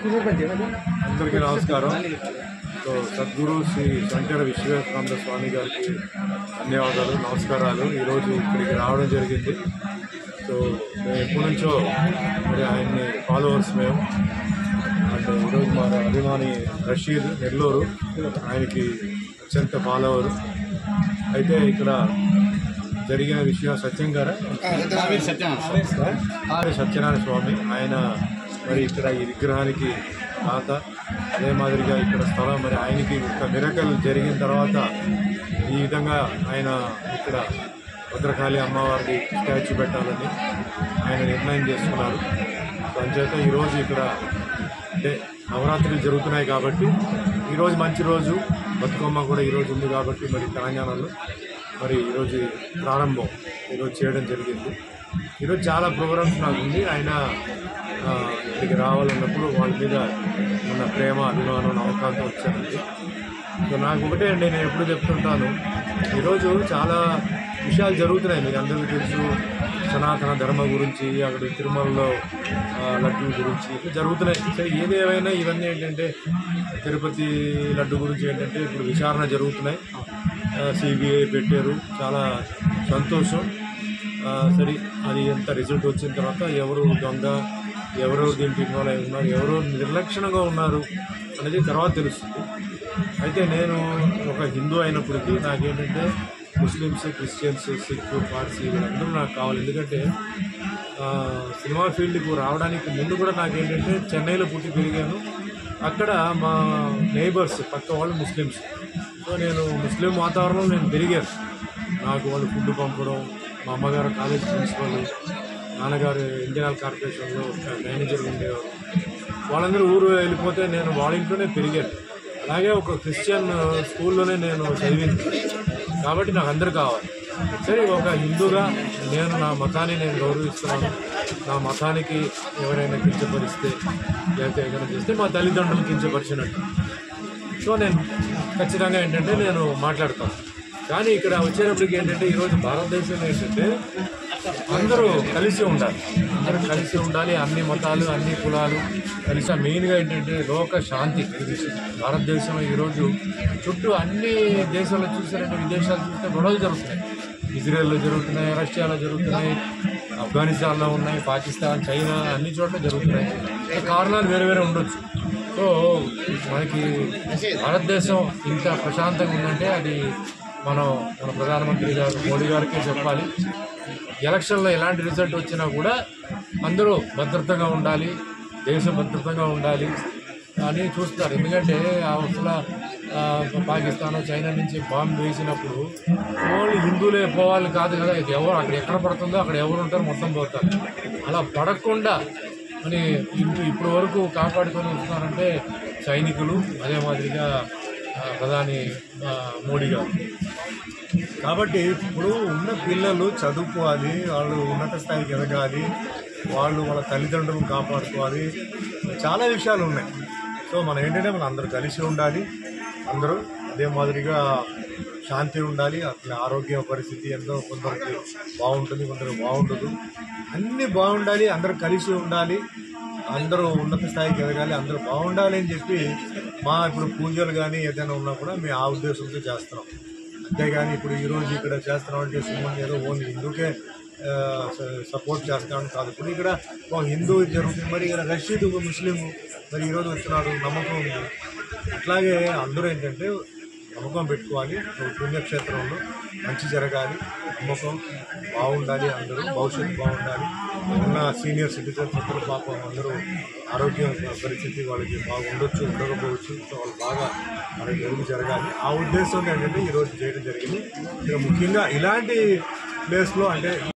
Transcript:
అందరికీ నమస్కారం సో సద్గురు శ్రీ శంకర విశ్వేశ్వరానంద స్వామి గారికి ధన్యవాదాలు నమస్కారాలు ఈరోజు ఇక్కడికి రావడం జరిగింది సో మేము ఎప్పటి నుంచో మరి ఆయన్ని ఫాలోవర్స్ మేము అంటే ఈరోజు మా అభిమాని రషీద్ నెల్లూరు ఆయనకి అత్యంత ఫాలోవర్ అయితే ఇక్కడ జరిగిన విషయం సత్యం గారా ఆర్ సత్యనారాయణ స్వామి ఆయన మరి ఇక్కడ ఈ విగ్రహానికి తాత అదే మాదిరిగా ఇక్కడ స్థలం మరి ఆయనకి ఒక మిరకల్ జరిగిన తర్వాత ఈ విధంగా ఆయన ఇక్కడ భద్రకాళి అమ్మవారికి స్టాచ్యూ పెట్టాలని ఆయన నిర్ణయం చేసుకున్నారు దానిచేత ఈరోజు ఇక్కడ అంటే నవరాత్రులు జరుగుతున్నాయి కాబట్టి ఈరోజు మంచి రోజు బతుకమ్మ కూడా ఈరోజు ఉంది కాబట్టి మరి తెలంగాణలో మరి ఈరోజు ప్రారంభం ఈరోజు చేయడం జరిగింది ఈరోజు చాలా ప్రోగ్రామ్స్ నాకు ఉంది ఆయన ఆ, ఇక్కడికి రావాలన్నప్పుడు వాళ్ళ మీద ఉన్న ప్రేమ అభిమానం నమ్మకంతో వచ్చానండి సో నాకు ఒకటే అండి నేను ఎప్పుడు చెప్తుంటాను ఈరోజు చాలా విషయాలు జరుగుతున్నాయి మీకు అందరికీ తెలుసు సనాతన ధర్మ గురించి అక్కడ తిరుమలలో ఆ, లడ్డు గురించి ఇట్లా జరుగుతున్నాయి సో ఏది ఏమైనా ఇవన్నీ ఏంటంటే తిరుపతి లడ్డు గురించి ఏంటంటే ఇప్పుడు విచారణ జరుగుతున్నాయి సిబిఐ పెట్టారు చాలా సంతోషం ఆ, సరే అది ఎంత రిజల్ట్ వచ్చిన తర్వాత ఎవరు దొంగ ఎవరెవరు దీనికి ఇన్వాల్వ్ అయి ఉన్నారు ఎవరు నిర్లక్షణంగా ఉన్నారు అనేది తర్వాత తెలుస్తుంది అయితే నేను ఒక హిందూ అయినప్పటికీ నాకేంటంటే ముస్లిమ్స్ క్రిస్టియన్స్ సిక్ పార్సీ వీళ్ళందరూ నాకు కావాలి ఎందుకంటే ఆ, సినిమా ఫీల్డ్కు రావడానికి ముందు కూడా నాకేంటంటే చెన్నైలో పుట్టి పెరిగాను అక్కడ మా నైబర్స్ పక్క వాళ్ళు ముస్లిమ్స్ సో నేను ముస్లిం వాతావరణంలో నేను పెరిగాను నాకు వాళ్ళు ఫుడ్ పంపడం మా అమ్మగారు కాలేజ్ ప్రిన్సిపల్ నాన్నగారు ఇండియన్ ఆయిల్ కార్పొరేషన్లో ఒక మేనేజర్ ఉండేవారు వాళ్ళందరూ ఊరు వెళ్ళిపోతే నేను వాళ్ళ ఇంట్లోనే పెరిగాను అలాగే ఒక క్రిస్టియన్ స్కూల్లోనే నేను చదివింది కాబట్టి నాకు అందరు కావాలి సరే ఒక హిందూగా నేను నా మతాన్ని నేను గౌరవిస్తున్నాను నా మతానికి ఎవరైనా కించపరిస్తే లేకపోతే ఏదైనా చేస్తే మా తల్లిదండ్రులు కించపరిచినట్టు సో నేను ఖచ్చితంగా ఏంటంటే నేను మాట్లాడతాను కానీ ఇక్కడ వచ్చేటప్పటికి ఏంటంటే ఈరోజు భారతదేశంలో ఏంటంటే అందరూ కలిసి ఉండాలి అందరూ కలిసి ఉండాలి అన్ని మతాలు అన్ని కులాలు కలిసి మెయిన్గా ఏంటంటే లోక శాంతి భారతదేశంలో ఈరోజు చుట్టూ అన్ని దేశాలు చూసారంటే విదేశాలు చూస్తే గొడవలు జరుగుతున్నాయి ఇజ్రాయెల్లో జరుగుతున్నాయి రష్యాలో జరుగుతున్నాయి ఆఫ్ఘనిస్తాన్లో ఉన్నాయి పాకిస్తాన్ చైనా అన్ని చోట్ల జరుగుతున్నాయి కారణాలు వేరే వేరే ఉండొచ్చు సో మనకి భారతదేశం ఇంత ప్రశాంతంగా ఉందంటే అది మనం మన ప్రధానమంత్రి గారు మోడీ గారికి చెప్పాలి ఎలక్షన్లో ఎలాంటి రిజల్ట్ వచ్చినా కూడా అందరూ భద్రతగా ఉండాలి దేశం భద్రతగా ఉండాలి అని చూస్తారు ఎందుకంటే అసలు ఆ, పాకిస్తాన్ చైనా నుంచి బాంబు వేసినప్పుడు ఓన్లీ హిందువులే పోవాలి కాదు కదా ఇది ఎవరు అక్కడ ఎక్కడ పడుతుందో అక్కడ ఎవరు ఉంటారో మొత్తం పోతారు అలా పడకుండా అని ఇప్పు- ఇప్పటి వరకు కాపాడుకొని వస్తున్నారంటే సైనికులు అదే మాదిరిగా ఆ, ప్రధాని ఆ, మోడీ గారు కాబట్టి ఇప్పుడు ఉన్న పిల్లలు చదువుకోవాలి వాళ్ళు ఉన్నత స్థాయికి ఎదగాలి వాళ్ళు వాళ్ళ తల్లిదండ్రులను కాపాడుకోవాలి చాలా విషయాలు ఉన్నాయి సో మనం ఏంటంటే మనం అందరూ కలిసి ఉండాలి అందరూ అదే మాదిరిగా శాంతి ఉండాలి అట్లా ఆరోగ్య పరిస్థితి ఎంతో కొందరికి బాగుంటుంది కొందరికి బాగుండదు అన్నీ బాగుండాలి అందరూ కలిసి ఉండాలి అందరూ ఉన్నత స్థాయికి ఎదగాలి అందరూ బాగుండాలి అని చెప్పి మా ఇప్పుడు పూజలు కానీ ఏదైనా ఉన్నా కూడా మేము ఆ ఉద్దేశంతో చేస్తున్నాం అంతేగాని ఇప్పుడు ఈ రోజు ఇక్కడ చేస్తున్నాం అంటే సుమన్ ఏదో ఓన్లీ హిందూకే ఆ, స- సపోర్ట్ చేస్తామని కాదు ఇప్పుడు ఇక్కడ ఒక హిందూ జరుగుతుంది మరి ఇక్కడ రషీద్ ఒక ముస్లిం మరి ఈరోజు వచ్చినాడు నమ్మకం ఉంది అట్లాగే అందరూ ఏంటంటే నమ్మకం పెట్టుకోవాలి ఒక పుణ్యక్షేత్రంలో మంచి జరగాలి నమ్మకం బాగుండాలి అందరూ భవిష్యత్తు బాగుండాలి ఉన్న సీనియర్ సిటిజన్స్ అందరూ పాపం అందరూ ఆరోగ్య పరిస్థితి వాళ్ళకి బాగా ఉండొచ్చు ఉండకపోవచ్చు సో వాళ్ళు బాగా వాళ్ళకి మెరుగు జరగాలి ఆ ఉద్దేశంతో ఏంటంటే ఈరోజు చేయడం జరిగింది ఇక ముఖ్యంగా ఇలాంటి ప్లేస్లో అంటే